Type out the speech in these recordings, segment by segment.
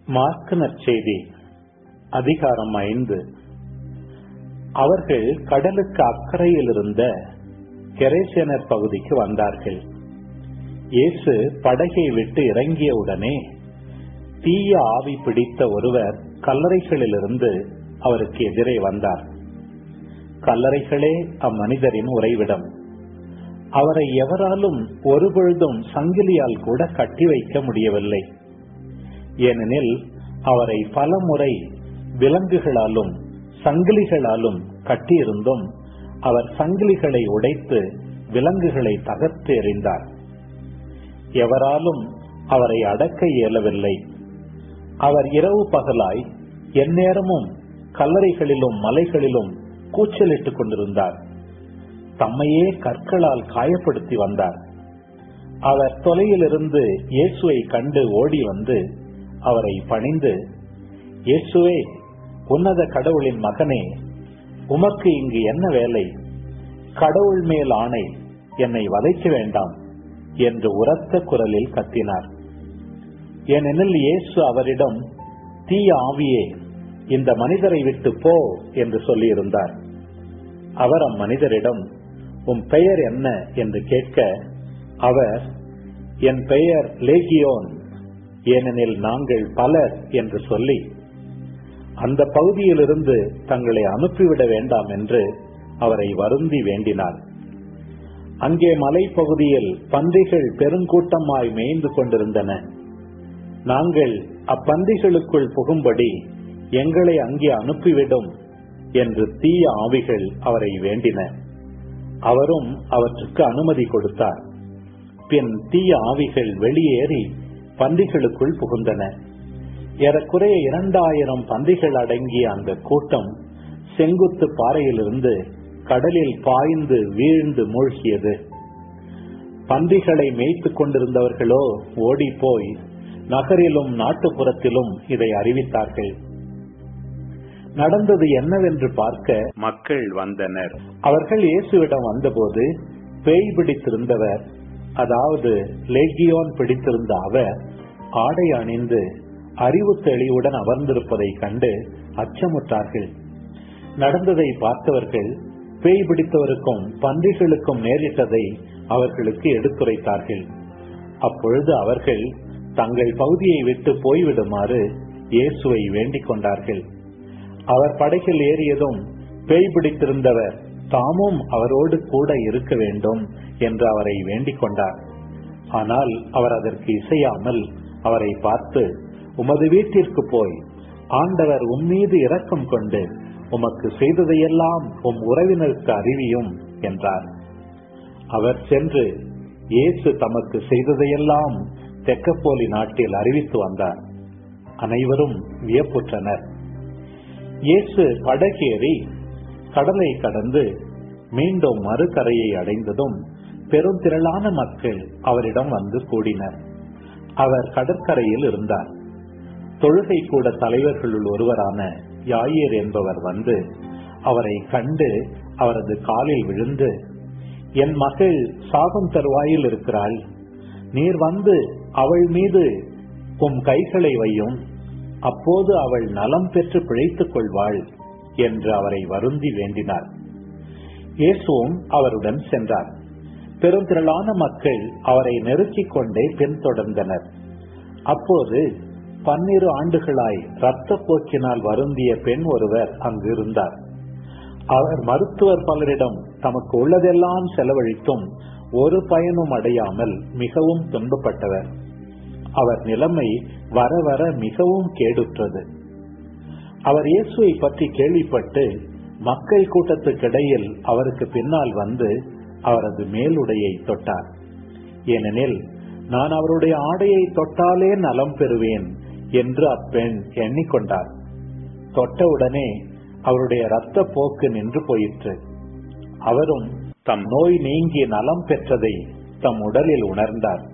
mark நற்செய்தி அதிகாரம் ஐந்து அவர்கள் கடலுக்கு அக்கறையில் இருந்த கெரேசேனர் பகுதிக்கு வந்தார்கள் இயேசு படகை விட்டு இறங்கியவுடனே தீய ஆவி பிடித்த ஒருவர் கல்லறைகளிலிருந்து அவருக்கு எதிரே வந்தார் கல்லறைகளே அம்மனிதரின் உறைவிடம் அவரை எவராலும் ஒருபொழுதும் சங்கிலியால் கூட கட்டி வைக்க முடியவில்லை ஏனெனில் அவரை பல முறை விலங்குகளாலும் சங்கிலிகளாலும் கட்டியிருந்தும் அவர் சங்கிலிகளை உடைத்து விலங்குகளை தகர்த்து எறிந்தார் எவராலும் அவரை அடக்க இயலவில்லை அவர் இரவு பகலாய் எந்நேரமும் கல்லறைகளிலும் மலைகளிலும் கூச்சலிட்டுக் கொண்டிருந்தார் தம்மையே கற்களால் காயப்படுத்தி வந்தார் அவர் தொலையிலிருந்து இயேசுவை கண்டு ஓடி வந்து அவரை பணிந்து இயேசுவே உன்னத கடவுளின் மகனே உமக்கு இங்கு என்ன வேலை கடவுள் மேல் ஆணை என்னை வதைக்க வேண்டாம் என்று உரத்த குரலில் கத்தினார் ஏனெனில் இயேசு அவரிடம் தீய ஆவியே இந்த மனிதரை விட்டு போ என்று சொல்லியிருந்தார் அவர் அம்மனிதரிடம் உன் பெயர் என்ன என்று கேட்க அவர் என் பெயர் லேகியோன் ஏனெனில் நாங்கள் பலர் என்று சொல்லி அந்த பகுதியிலிருந்து தங்களை அனுப்பிவிட வேண்டாம் என்று அவரை வருந்தி வேண்டினார் அங்கே மலைப்பகுதியில் பன்றிகள் பெருங்கூட்டமாய் மேய்ந்து கொண்டிருந்தன நாங்கள் அப்பன்றிகளுக்குள் புகும்படி எங்களை அங்கே அனுப்பிவிடும் என்று தீய ஆவிகள் அவரை வேண்டின அவரும் அவற்றுக்கு அனுமதி கொடுத்தார் பின் தீய ஆவிகள் வெளியேறி பன்றிகளுக்குள் புகுந்தன ஏறக்குறைய இரண்டாயிரம் பன்றிகள் அடங்கிய அந்த கூட்டம் செங்குத்து பாறையிலிருந்து கடலில் பாய்ந்து வீழ்ந்து மூழ்கியது பன்றிகளை மேய்த்துக் கொண்டிருந்தவர்களோ ஓடி போய் நகரிலும் நாட்டுப்புறத்திலும் இதை அறிவித்தார்கள் நடந்தது என்னவென்று பார்க்க மக்கள் வந்தனர் அவர்கள் இயேசுவிடம் வந்தபோது பேய் பிடித்திருந்தவர் அதாவது லேகியோன் பிடித்திருந்த அவர் ஆடை அணிந்து அறிவு தெளிவுடன் அமர்ந்திருப்பதை கண்டு அச்சமுற்றார்கள் நடந்ததை பார்த்தவர்கள் பேய் பிடித்தவருக்கும் பன்றிகளுக்கும் நேரிட்டதை அவர்களுக்கு எடுத்துரைத்தார்கள் அப்பொழுது அவர்கள் தங்கள் பகுதியை விட்டு போய்விடுமாறு இயேசுவை வேண்டிக் கொண்டார்கள் அவர் படகில் ஏறியதும் பேய் பிடித்திருந்தவர் தாமும் அவரோடு கூட இருக்க வேண்டும் என்று அவரை வேண்டிக் கொண்டார் ஆனால் அவர் அதற்கு இசையாமல் அவரை பார்த்து உமது வீட்டிற்கு போய் ஆண்டவர் உம்மீது இரக்கம் கொண்டு உமக்கு செய்ததையெல்லாம் உம் உறவினருக்கு அறிவியும் என்றார் அவர் சென்று இயேசு தமக்கு செய்ததையெல்லாம் தெக்கப்போலி நாட்டில் அறிவித்து வந்தார் அனைவரும் வியப்புற்றனர் இயேசு படகேறி கடலை கடந்து மீண்டும் மறுகரையை அடைந்ததும் பெருந்திரளான மக்கள் அவரிடம் வந்து கூடினர் அவர் கடற்கரையில் இருந்தார் தொழுகை கூட தலைவர்களுள் ஒருவரான யாயர் என்பவர் வந்து அவரை கண்டு அவரது காலில் விழுந்து என் மகள் சாகும் தருவாயில் இருக்கிறாள் நீர் வந்து அவள் மீது உம் கைகளை வையும் அப்போது அவள் நலம் பெற்று பிழைத்துக் கொள்வாள் என்று அவரை வருந்தி வேண்டினார் இயேசுவும் அவருடன் சென்றார் பெருந்திரளான மக்கள் அவரை நெருக்கிக் கொண்டே பின்தொடர்ந்தனர் அப்போது பன்னிரு ஆண்டுகளாய் இரத்த போக்கினால் வருந்திய பெண் ஒருவர் அங்கு இருந்தார் அவர் மருத்துவர் பலரிடம் தமக்கு உள்ளதெல்லாம் செலவழித்தும் ஒரு பயனும் அடையாமல் மிகவும் துன்பப்பட்டவர் அவர் நிலைமை வர வர மிகவும் கேடுற்றது அவர் இயேசுவை பற்றி கேள்விப்பட்டு மக்கள் கூட்டத்துக்கிடையில் அவருக்கு பின்னால் வந்து அவரது மேலுடையை தொட்டார் ஏனெனில் நான் அவருடைய ஆடையை தொட்டாலே நலம் பெறுவேன் என்று அப்பெண் எண்ணிக்கொண்டார் தொட்டவுடனே அவருடைய இரத்த போக்கு நின்று போயிற்று அவரும் தம் நோய் நீங்கி நலம் பெற்றதை தம் உடலில் உணர்ந்தார்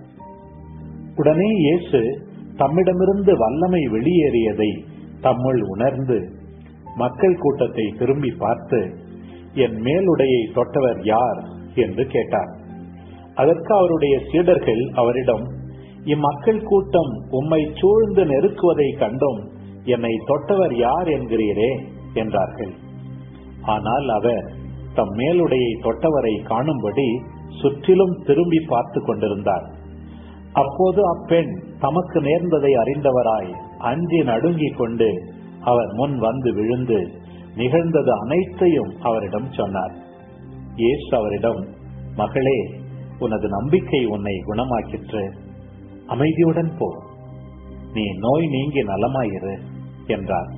உடனே இயேசு தம்மிடமிருந்து வல்லமை வெளியேறியதை தம்முள் உணர்ந்து மக்கள் கூட்டத்தை திரும்பி பார்த்து என் மேலுடையை தொட்டவர் யார் என்று கேட்டார் அதற்கு அவருடைய சீடர்கள் அவரிடம் இம்மக்கள் கூட்டம் உம்மை சூழ்ந்து நெருக்குவதை கண்டும் என்னை தொட்டவர் யார் என்கிறீரே என்றார்கள் ஆனால் அவர் தம் மேலுடையை தொட்டவரை காணும்படி சுற்றிலும் திரும்பி பார்த்து கொண்டிருந்தார் அப்போது அப்பெண் தமக்கு நேர்ந்ததை அறிந்தவராய் அஞ்சி நடுங்கிக் கொண்டு அவர் முன் வந்து விழுந்து நிகழ்ந்தது அனைத்தையும் அவரிடம் சொன்னார் இயேசு அவரிடம் மகளே உனது நம்பிக்கை உன்னை குணமாக்கிற்று அமைதியுடன் போ நீ நோய் நீங்கி நலமாயிரு என்றார்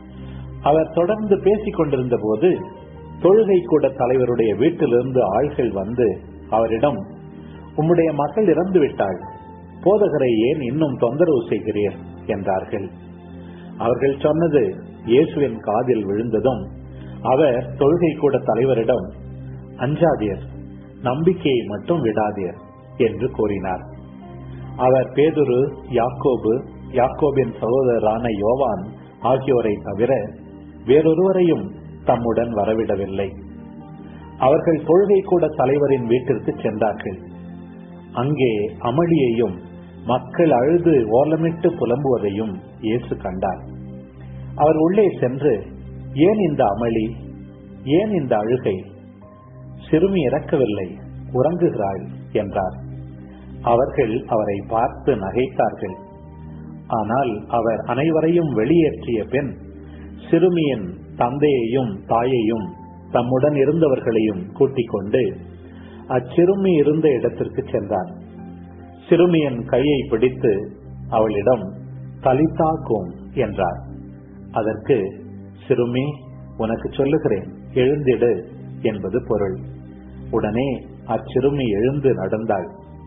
அவர் தொடர்ந்து பேசிக் கொண்டிருந்த போது தொழுகை கூட தலைவருடைய வீட்டிலிருந்து ஆள்கள் வந்து அவரிடம் உம்முடைய மகள் இறந்து விட்டாள் போதகரை ஏன் இன்னும் தொந்தரவு செய்கிறீர் என்றார்கள் அவர்கள் சொன்னது இயேசுவின் காதில் விழுந்ததும் அவர் தொழுகை கூட தலைவரிடம் அஞ்சாதீர் நம்பிக்கையை மட்டும் விடாதீர் என்று கூறினார் அவர் பேதுரு யாக்கோபு யாக்கோபின் சகோதரரான யோவான் ஆகியோரை தவிர வேறொருவரையும் தம்முடன் வரவிடவில்லை அவர்கள் தொழுகை கூட தலைவரின் வீட்டிற்கு சென்றார்கள் அங்கே அமளியையும் மக்கள் அழுது ஓலமிட்டு புலம்புவதையும் இயேசு கண்டார் அவர் உள்ளே சென்று ஏன் இந்த அமளி ஏன் இந்த அழுகை சிறுமி இறக்கவில்லை உறங்குகிறாள் என்றார் அவர்கள் அவரை பார்த்து நகைத்தார்கள் ஆனால் அவர் அனைவரையும் வெளியேற்றிய பின் சிறுமியின் தந்தையையும் தாயையும் தம்முடன் இருந்தவர்களையும் கூட்டிக் கொண்டு அச்சிறுமி இருந்த இடத்திற்கு சென்றார் சிறுமியின் கையை பிடித்து அவளிடம் தலித்தாக்கும் என்றார் அதற்கு சிறுமி உனக்கு சொல்லுகிறேன் எழுந்திடு என்பது பொருள் உடனே அச்சிறுமி எழுந்து நடந்தாள்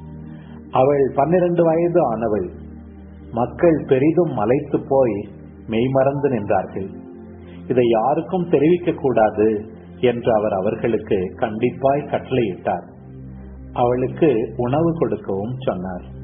அவள் பன்னிரண்டு வயது ஆனவள் மக்கள் பெரிதும் மலைத்து போய் மெய்மறந்து நின்றார்கள் இதை யாருக்கும் தெரிவிக்க கூடாது என்று அவர் அவர்களுக்கு கண்டிப்பாய் கட்டளையிட்டார் அவளுக்கு உணவு கொடுக்கவும் சொன்னார்